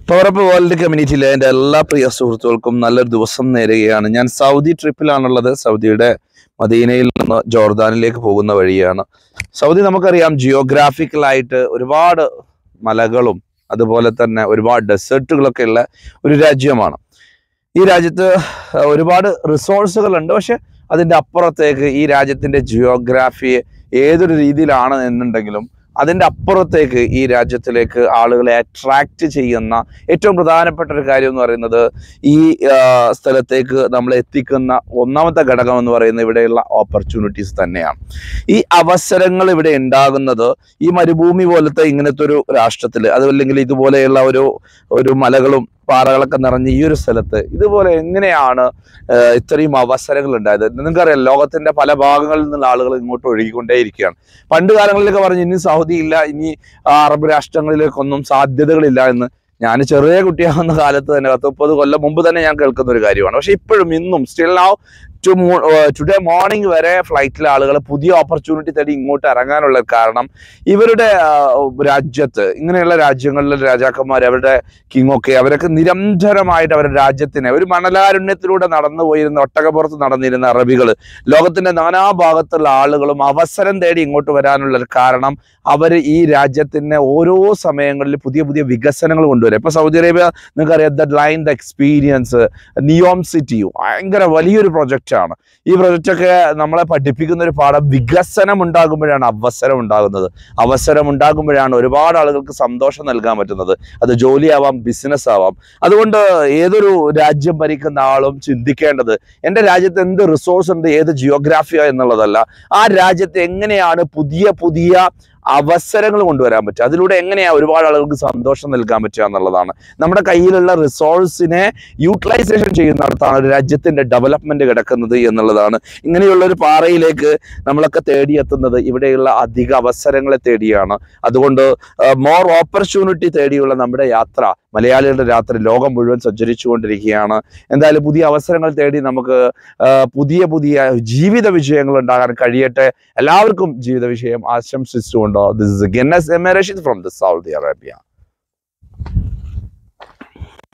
power up world കമ്മ്യൂണിറ്റിയിലെ എൻ്റെ എല്ലാ പ്രിയ സുഹൃത്തുക്കൾക്കും നല്ലൊരു ദിവസം നേരുകയാണ് ഞാൻ സൗദി ട്രിപ്പിലാണുള്ളത് സൗദിയുടെ മദീനയിൽ നിന്ന് ജോർദാനിലേക്ക് പോകുന്ന വഴിയാണ് സൗദി നമുക്കറിയാം ജിയോഗ്രാഫിക്കലായിട്ട് ഒരുപാട് മലകളും അതുപോലെ തന്നെ ഒരുപാട് ഡെസേർട്ടുകളൊക്കെ ഉള്ള ഒരു രാജ്യമാണ് ഈ രാജ്യത്ത് ഒരുപാട് റിസോഴ്സുകളുണ്ട് പക്ഷെ അതിൻ്റെ അപ്പുറത്തേക്ക് ഈ രാജ്യത്തിൻ്റെ ജിയോഗ്രാഫിയെ ഏതൊരു രീതിയിലാണ് എന്നുണ്ടെങ്കിലും അതിൻ്റെ അപ്പുറത്തേക്ക് ഈ രാജ്യത്തിലേക്ക് ആളുകളെ അട്രാക്റ്റ് ചെയ്യുന്ന ഏറ്റവും പ്രധാനപ്പെട്ട ഒരു കാര്യം എന്ന് പറയുന്നത് ഈ ആ, സ്ഥലത്തേക്ക് നമ്മൾ എത്തിക്കുന്ന ഒന്നാമത്തെ ഘടകം എന്ന് പറയുന്നത് ഇവിടെയുള്ള ഓപ്പർച്യൂണിറ്റീസ് തന്നെയാണ് ഈ അവസരങ്ങൾ ഇവിടെ ഉണ്ടാകുന്നത് ഈ മരുഭൂമി പോലത്തെ ഇങ്ങനത്തെ ഒരു രാഷ്ട്രത്തിൽ അതുമല്ലെങ്കിൽ ഇതുപോലെയുള്ള ഒരു ഒരു മലകളും പാറകളൊക്കെ നിറഞ്ഞ ഈ ഒരു സ്ഥലത്ത് ഇതുപോലെ എങ്ങനെയാണ് ആ, ഇത്രയും അവസരങ്ങൾ ഉണ്ടായത് നിങ്ങൾക്കറിയാം ലോകത്തിന്റെ പല ഭാഗങ്ങളിൽ നിന്നുള്ള ആളുകൾ ഇങ്ങോട്ട് ഒഴുകിക്കൊണ്ടേയിരിക്കുകയാണ് പണ്ട് കാലങ്ങളിലൊക്കെ പറഞ്ഞു ഇനി സൗദി ഇല്ല ഇനി ആ, അറബ് രാഷ്ട്രങ്ങളിലേക്കൊന്നും സാധ്യതകളില്ല എന്ന് ഞാൻ ചെറിയ കുട്ടിയാവുന്ന കാലത്ത് തന്നെ പത്ത് മുപ്പത് കൊല്ലം മുമ്പ് തന്നെ ഞാൻ കേൾക്കുന്ന ഒരു കാര്യമാണ് പക്ഷെ ഇപ്പോഴും ഇന്നും still now to today morning വരെ ഫ്ലൈറ്റിലെ ആളുകൾ പുതിയ ഓപ്പർച്യൂണിറ്റി തേടി ഇങ്ങോട്ട് ഇറങ്ങാനുള്ള കാരണം ഇവരുടെ ആ, രാജ്യത്ത് ഇങ്ങനെയുള്ള രാജ്യങ്ങളിലെ രാജാക്കന്മാർ അവരുടെ കിങ് ഒക്കെ അവരൊക്കെ നിരന്തരമായിട്ട് അവരുടെ രാജ്യത്തിനെ ഒരു മണലാരുണ്യത്തിലൂടെ നടന്നു പോയിരുന്ന ഒട്ടകപ്പുറത്ത് നടന്നിരുന്ന അറബികൾ ലോകത്തിന്റെ നാനാഭാഗത്തുള്ള ആളുകളും അവസരം തേടി ഇങ്ങോട്ട് വരാനുള്ള ഒരു കാരണം അവർ ഈ രാജ്യത്തിന് ഓരോ സമയങ്ങളിൽ പുതിയ പുതിയ വികസനങ്ങൾ കൊണ്ടുവരും ഇപ്പൊ സൗദി അറേബ്യ നിങ്ങൾക്കറിയാം the line the experience Neom city ഭയങ്കര വലിയൊരു പ്രൊജക്റ്റാണ് ഈ പ്രൊജക്റ്റൊക്കെ നമ്മളെ പഠിപ്പിക്കുന്ന ഒരു പാഠം വികസനം ഉണ്ടാകുമ്പോഴാണ് അവസരം ഉണ്ടാകുന്നത് അവസരം ഉണ്ടാകുമ്പോഴാണ് ഒരുപാട് ആളുകൾക്ക് സന്തോഷം നൽകാൻ പറ്റുന്നത് അത് ജോലിയാവാം ബിസിനസ് ആവാം അതുകൊണ്ട് ഏതൊരു രാജ്യം ഭരിക്കുന്ന ആളും ചിന്തിക്കേണ്ടത് എൻ്റെ രാജ്യത്ത് എന്ത് റിസോഴ്സ് ഉണ്ട് ഏത് ജിയോഗ്രാഫിയോ എന്നുള്ളതല്ല ആ രാജ്യത്ത് എങ്ങനെയാണ് പുതിയ പുതിയ അവസരങ്ങൾ കൊണ്ടുവരാൻ പറ്റുക അതിലൂടെ എങ്ങനെയാ ഒരുപാട് ആളുകൾക്ക് സന്തോഷം നൽകാൻ പറ്റുക എന്നുള്ളതാണ് നമ്മുടെ കയ്യിലുള്ള റിസോഴ്സിനെ യൂട്ടിലൈസേഷൻ ചെയ്യുന്നിടത്താണ് ഒരു രാജ്യത്തിന്റെ ഡെവലപ്മെന്റ് കിടക്കുന്നത് എന്നുള്ളതാണ് ഇങ്ങനെയുള്ള ഒരു പാറയിലേക്ക് നമ്മളൊക്കെ തേടിയെത്തുന്നത് ഇവിടെയുള്ള അധിക അവസരങ്ങളെ തേടിയാണ് അതുകൊണ്ട് മോർ ഓപ്പർച്യൂണിറ്റി തേടിയുള്ള നമ്മുടെ യാത്ര മലയാളികളുടെ രാത്രി ലോകം മുഴുവൻ സഞ്ചരിച്ചുകൊണ്ടിരിക്കുകയാണ് എന്തായാലും പുതിയ അവസരങ്ങൾ തേടി നമുക്ക് ആ, പുതിയ പുതിയ ജീവിത വിജയങ്ങൾ ഉണ്ടാകാൻ കഴിയട്ടെ എല്ലാവർക്കും ജീവിത വിജയം ആശംസിച്ചുകൊണ്ടോ this is Guinness M A Rasheed from the Saudi Arabia